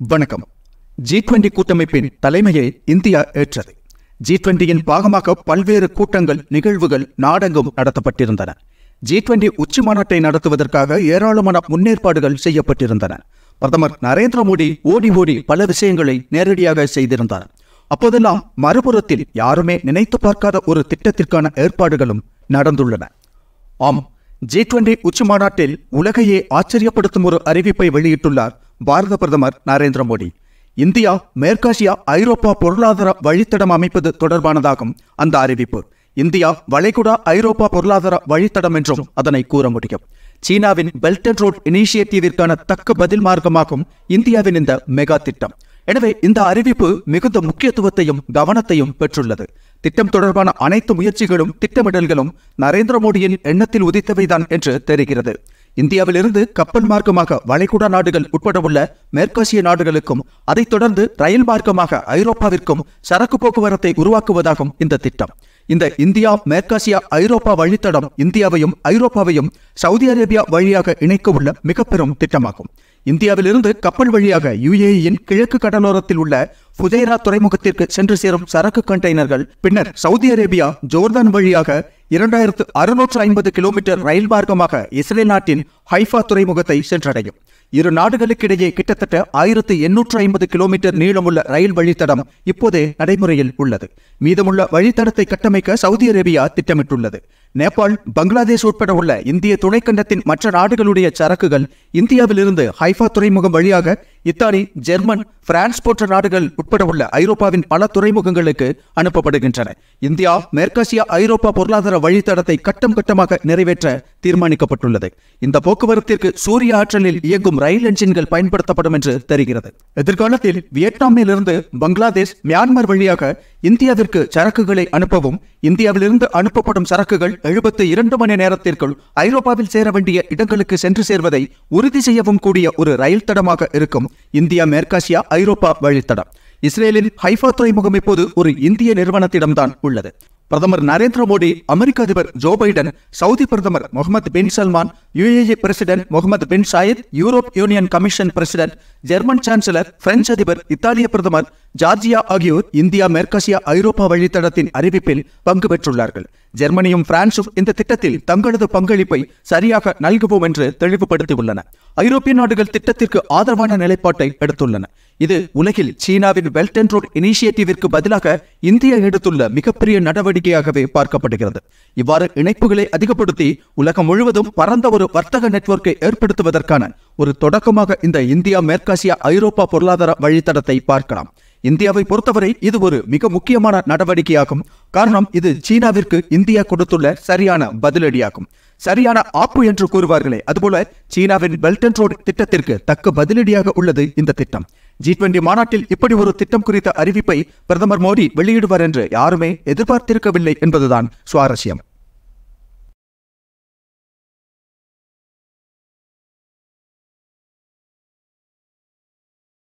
வணக்கம் G twenty கூட்டமைப்பின் தலைமையை இந்தியா ஏற்றது ஜி டுவெண்டியின் பாகமாக பல்வேறு கூட்டங்கள் நிகழ்வுகள் நாடெங்கும் நடத்தப்பட்டிருந்தன ஜி டுவெண்டி உச்சி மாநாட்டை நடத்துவதற்காக ஏராளமான முன்னேற்பாடுகள் செய்யப்பட்டிருந்தன பிரதமர் நரேந்திர மோடி ஓடி ஓடி பல விஷயங்களை நேரடியாக செய்திருந்தார் அப்போதெல்லாம் மறுபுறத்தில் யாருமே நினைத்து பார்க்காத ஒரு திட்டத்திற்கான ஏற்பாடுகளும் நடந்துள்ளன ஆம் ஜி டுவெண்டி உச்சி மாநாட்டில் உலகையே ஆச்சரியப்படுத்தும் ஒரு அறிவிப்பை வெளியிட்டுள்ளார் பாரத பிரதமர் நரேந்திர மோடி இந்தியா மேற்காசியா ஐரோப்பா பொருளாதார வழித்தடம் அமைப்பது தொடர்பானதாகும் அந்த அறிவிப்பு இந்தியா வளைகுடா ஐரோப்பா பொருளாதார வழித்தடம் என்றும் அதனை கூற முடியும் சீனாவின் பெல்ட் அண்ட் ரோட் இனிஷியேட்டிவிற்கான தக்க பதில் மார்க்கமாகும் இந்தியாவின் இந்த மெகா திட்டம் எனவே இந்த அறிவிப்பு மிகுந்த முக்கியத்துவத்தையும் கவனத்தையும் பெற்றுள்ளது திட்டம் தொடர்பான அனைத்து முயற்சிகளும் திட்டமிடல்களும் நரேந்திர மோடியின் எண்ணத்தில் உதித்தவைதான் என்று தெரிகிறது இந்தியாவிலிருந்து கப்பல் மார்க்கமாக வளைகுடா நாடுகள் உட்பட உள்ள மேற்காசிய நாடுகளுக்கும் அதைத் தொடர்ந்து ரயில் மார்க்கமாக ஐரோப்பாவிற்கும் சரக்கு போக்குவரத்தை உருவாக்குவதாகும் இந்த திட்டம் இந்த இந்தியா மேற்காசியா ஐரோப்பா வழித்தடம் இந்தியாவையும் ஐரோப்பாவையும் சவுதி அரேபியா வழியாக இணைக்க உள்ள மிக பெரும் திட்டமாகும் இந்தியாவிலிருந்து கப்பல் வழியாக யுஏஇயின் கிழக்கு கடலோரத்தில் உள்ள ஃபுதேரா துறைமுகத்திற்கு சென்று சேரும் சரக்கு கண்டெய்னர்கள் பின்னர் சவுதி அரேபியா ஜோர்தான் வழியாக இரண்டாயிரத்து அறுநூற்று ஐம்பது கிலோமீட்டர் ரயில் மார்க்கமாக இஸ்ரேல் நாட்டின் ஹைஃபா துறைமுகத்தை சென்றடையும் இரு நாடுகளுக்கிடையே கிட்டத்தட்ட ஆயிரத்து எண்ணூற்று ஐம்பது கிலோமீட்டர் நீளமுள்ள ரயில் வழித்தடம் இப்போதே நடைமுறையில் உள்ளது மீதமுள்ள வழித்தடத்தை கட்டமைக்க சவுதி அரேபியா திட்டமிட்டுள்ளது நேபாள் பங்களாதேஷ் உட்பட உள்ள இந்திய துணைக்கண்டத்தின் மற்ற நாடுகளுடைய சரக்குகள் இந்தியாவிலிருந்து ஹைஃபா துறைமுகம் வழியாக இத்தாலி ஜெர்மன் பிரான்ஸ் போன்ற நாடுகள் உட்பட உள்ள ஐரோப்பாவின் பல துறைமுகங்களுக்கு அனுப்பப்படுகின்றன இந்தியா மேற்காசியா ஐரோப்பா பொருளாதார வழித்தடத்தை கட்டம் கட்டமாக நிறைவேற்ற தீர்மானிக்கப்பட்டுள்ளது இந்த போக்குவரத்திற்கு சூரிய ஆற்றலில் இயங்கும் ரயில் என்ஜின்கள் பயன்படுத்தப்படும் என்று தெரிகிறது எதிர்காலத்தில் வியட்நாமிலிருந்து பங்களாதேஷ் மியான்மர் வழியாக இந்தியாவிற்கு சரக்குகளை அனுப்பவும் இந்தியாவிலிருந்து அனுப்பப்படும் சரக்குகள் எழுபத்தி இரண்டு மணி நேரத்திற்குள் ஐரோப்பாவில் சேர வேண்டிய இடங்களுக்கு சென்று சேர்வதை உறுதி செய்யவும் கூடிய ஒரு ரயில் தடமாக இருக்கும் இந்தியா மேற்காசியா ஐரோப்பா வழித்தடம் இஸ்ரேலின் ஹைஃபா துறைமுகம் இப்போது ஒரு இந்திய நிறுவனத்திடம்தான் உள்ளது பிரதமர் நரேந்திர மோடி அமெரிக்க அதிபர் ஜோ பைடன் சவுதி பிரதமர் Mohammed bin Salman UAE president Mohammed bin Zayed Europe union commission president German chancellor French அதிபர் இத்தாலிய பிரதமர் ஜார்ஜியா ஆகியோர் இந்தியா மேற்காசியா ஐரோப்பா வழித்தடத்தின் அறிவிப்பில் பங்கு பெற்றுள்ளார்கள் ஜெர்மனியும் பிரான்சும் இந்த திட்டத்தில் தங்களது பங்களிப்பை சரியாக நல்குவோம் என்று தெளிவுபடுத்தியுள்ளன ஐரோப்பிய நாடுகள் திட்டத்திற்கு ஆதரவான நிலைப்பாட்டை எடுத்துள்ளன இது உலகில் சீனாவின் பெல்ட் அண்ட் ரோட் இனிஷியேட்டிவிற்கு பதிலாக இந்தியா எடுத்துள்ள மிகப்பெரிய நடவடிக்கையாகவே பார்க்கப்படுகிறது இவ்வாறு இணைப்புகளை அதிகப்படுத்தி உலகம் முழுவதும் பரந்த ஒரு வர்த்தக நெட்வொர்க்கை ஏற்படுத்துவதற்கான ஒரு தொடக்கமாக இந்த இந்தியா மேற்காசியா ஐரோப்பா பொருளாதார வழித்தடத்தை பார்க்கலாம் இந்தியாவை பொறுத்தவரை இது ஒரு மிக முக்கியமான நடவடிக்கையாகும் காரணம் இது சீனாவிற்கு இந்தியா கொடுத்துள்ள சரியான பதிலடியாகும் சரியான ஆப்பு என்று கூறுவார்களே அதுபோல சீனாவின் பெல்ட் அண்ட் ரோடு திட்டத்திற்கு தக்க பதிலடியாக உள்ளது இந்த திட்டம் ஜி டுவெண்டி மாநாட்டில் இப்படி ஒரு திட்டம் குறித்த அறிவிப்பை பிரதமர் மோடி வெளியிடுவார் என்று யாருமே எதிர்பார்த்திருக்கவில்லை என்பதுதான் சுவாரஸ்யம்